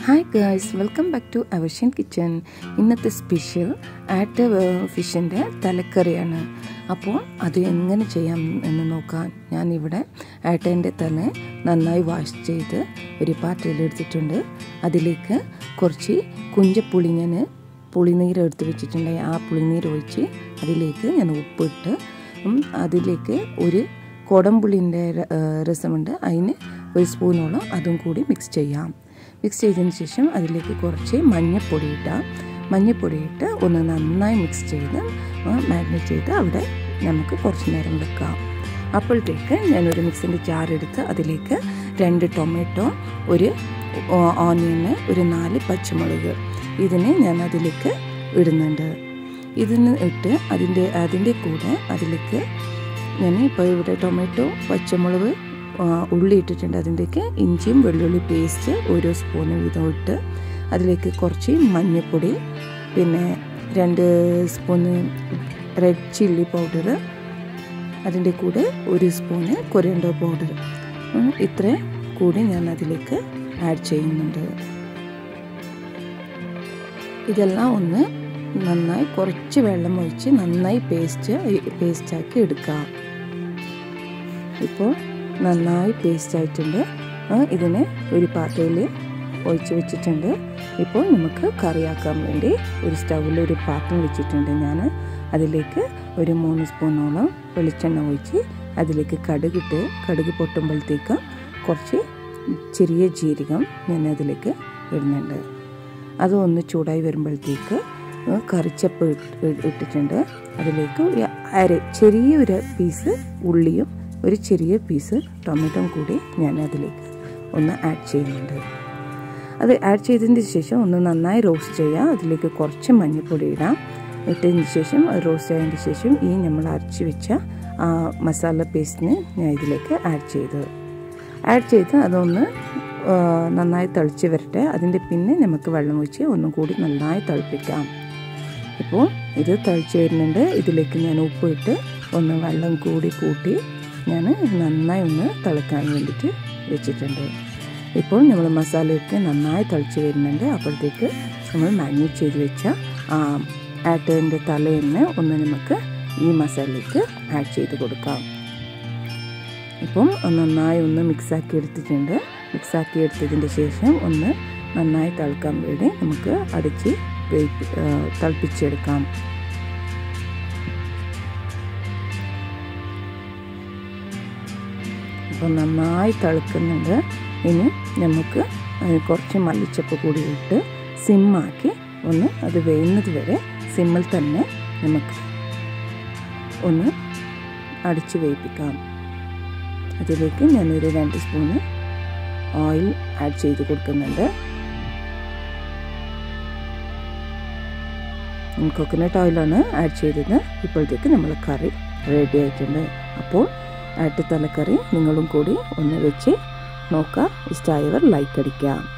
hi girls welcome back to അവർഷ്യൻ kitchen ഇന്നത്തെ special ആറ്റ ഫിഷിൻ്റെ തലക്കറിയാണ് അപ്പോൾ അത് എങ്ങനെ ചെയ്യാം എന്ന് നോക്കാം ഞാനിവിടെ ആട്ടേൻ്റെ തല നന്നായി വാഷ് ചെയ്ത് ഒരു പാത്രത്തിൽ എടുത്തിട്ടുണ്ട് അതിലേക്ക് കുറച്ച് കുഞ്ചപ്പുളി ഞാൻ പുളിനീര് എടുത്ത് വെച്ചിട്ടുണ്ട് ആ പുളിനീര് ഒഴിച്ച് അതിലേക്ക് ഞാൻ ഉപ്പിട്ട് അതിലേക്ക് ഒരു കുടംപുളിൻ്റെ രസമുണ്ട് അതിന് ഒരു സ്പൂണോളം അതും കൂടി മിക്സ് ചെയ്യാം മിക്സ് ചെയ്തതിന് ശേഷം അതിലേക്ക് കുറച്ച് മഞ്ഞൾപ്പൊടി ഇട്ടാം മഞ്ഞൾപ്പൊടി ഇട്ട് ഒന്ന് നന്നായി മിക്സ് ചെയ്ത് മാഗ്നേറ്റ് ചെയ്ത് അവിടെ നമുക്ക് കുറച്ച് നേരം വെക്കാം അപ്പോഴത്തേക്ക് ഞാനൊരു മിക്സിൻ്റെ ജാറെടുത്ത് അതിലേക്ക് രണ്ട് ടൊമാറ്റോ ഒരു ഓണിയന് ഒരു നാല് പച്ചമുളക് ഇതിനെ ഞാൻ അതിലേക്ക് ഇടുന്നുണ്ട് ഇതിന് ഇട്ട് അതിൻ്റെ അതിൻ്റെ കൂടെ അതിലേക്ക് ഞാൻ ഇപ്പോൾ ഇവിടെ ടൊമാറ്റോ പച്ചമുളക് ഉള്ളി ഇട്ടിട്ടുണ്ട് അതിൻ്റെക്ക് ഇഞ്ചിയും വെള്ളുള്ളി പേസ്റ്റ് ഓരോ സ്പൂണ് വീതം ഇട്ട് അതിലേക്ക് കുറച്ച് മഞ്ഞൾപ്പൊടി പിന്നെ രണ്ട് സ്പൂണ് റെഡ് ചില്ലി പൗഡർ അതിൻ്റെ കൂടെ ഒരു സ്പൂണ് കൊറിയൻഡോ പൗഡർ ഇത്ര കൂടി ഞാൻ അതിലേക്ക് ആഡ് ചെയ്യുന്നുണ്ട് ഇതെല്ലാം ഒന്ന് നന്നായി കുറച്ച് വെള്ളം ഒഴിച്ച് നന്നായി പേസ്റ്റ് പേസ്റ്റാക്കി എടുക്കാം ഇപ്പോൾ നന്നായി പേസ്റ്റ് ആയിട്ടുണ്ട് ഇതിനെ ഒരു പാത്രയിൽ ഒഴിച്ച് വെച്ചിട്ടുണ്ട് ഇപ്പോൾ നമുക്ക് കറിയാക്കാൻ വേണ്ടി ഒരു സ്റ്റൗവിൽ ഒരു പാത്രം വെച്ചിട്ടുണ്ട് ഞാൻ അതിലേക്ക് ഒരു മൂന്ന് സ്പൂണോളം വെളിച്ചെണ്ണ ഒഴിച്ച് അതിലേക്ക് കടുകിട്ട് കടുക് പൊട്ടുമ്പോഴത്തേക്ക് കുറച്ച് ചെറിയ ജീരകം ഞാൻ അതിലേക്ക് ഇടുന്നുണ്ട് അത് ഒന്ന് ചൂടായി വരുമ്പോഴത്തേക്ക് കറിച്ചപ്പ് ഇട്ടിട്ടുണ്ട് അതിലേക്ക് അര ചെറിയൊരു പീസ് ഉള്ളിയും ഒരു ചെറിയ പീസ് ടൊമാറ്റോ കൂടി ഞാൻ അതിലേക്ക് ഒന്ന് ആഡ് ചെയ്യുന്നുണ്ട് അത് ആഡ് ചെയ്തതിന് ശേഷം ഒന്ന് നന്നായി റോസ്റ്റ് ചെയ്യാം അതിലേക്ക് കുറച്ച് മഞ്ഞൾപ്പൊടി ഇടാം ഇട്ടതിന് ശേഷം റോസ്റ്റ് ആയതിന് ശേഷം ഈ നമ്മൾ അരച്ച് വെച്ച ആ മസാല പേസ്റ്റിന് ഞാൻ ഇതിലേക്ക് ആഡ് ചെയ്തു ആഡ് ചെയ്ത് അതൊന്ന് നന്നായി തിളച്ച് വരട്ടെ അതിൻ്റെ പിന്നെ നമുക്ക് വെള്ളം ഒഴിച്ച് ഒന്നും കൂടി നന്നായി തിളപ്പിക്കാം ഇപ്പോൾ ഇത് തിളച്ച് വരുന്നുണ്ട് ഇതിലേക്ക് ഞാൻ ഉപ്പ് ഇട്ട് ഒന്ന് വെള്ളം കൂടി കൂട്ടി ഞാൻ നന്നായി ഒന്ന് തിളക്കാൻ വേണ്ടിയിട്ട് വെച്ചിട്ടുണ്ട് ഇപ്പോൾ നമ്മൾ മസാലയൊക്കെ നന്നായി തിളച്ച് വരുന്നുണ്ട് അപ്പോഴത്തേക്ക് നമ്മൾ മാരിനേറ്റ് ചെയ്ത് വെച്ച ആട്ടേൻ്റെ തലേന്ന് ഒന്ന് നമുക്ക് ഈ മസാലയ്ക്ക് ആഡ് ചെയ്ത് കൊടുക്കാം ഇപ്പം നന്നായി ഒന്ന് മിക്സാക്കി എടുത്തിട്ടുണ്ട് മിക്സാക്കി എടുത്തതിൻ്റെ ശേഷം ഒന്ന് നന്നായി തിളക്കാൻ വേണ്ടി നമുക്ക് അടിച്ച് തിളപ്പിച്ചെടുക്കാം അപ്പോൾ നന്നായി തിളക്കുന്നുണ്ട് ഇനി നമുക്ക് കുറച്ച് മല്ലിച്ചപ്പ് കൂടി ഇട്ട് സിമ്മാക്കി ഒന്ന് അത് വേയുന്നത് വരെ സിമ്മിൽ തന്നെ നമുക്ക് ഒന്ന് അടിച്ച് വേവിപ്പിക്കാം അതിലേക്ക് ഞാനൊരു രണ്ട് സ്പൂണ് ഓയിൽ ആഡ് ചെയ്ത് കൊടുക്കുന്നുണ്ട് കൊക്കനട്ട് ഓയിലാണ് ആഡ് ചെയ്തത് ഇപ്പോഴത്തേക്ക് നമ്മൾ കറി റെഡി ആയിട്ടുണ്ട് അപ്പോൾ ആട്ട് തലക്കറി നിങ്ങളും കൂടി ഒന്ന് വെച്ച് നോക്കുക ഇഷ്ടമായവർ ലൈക്ക് അടിക്കാം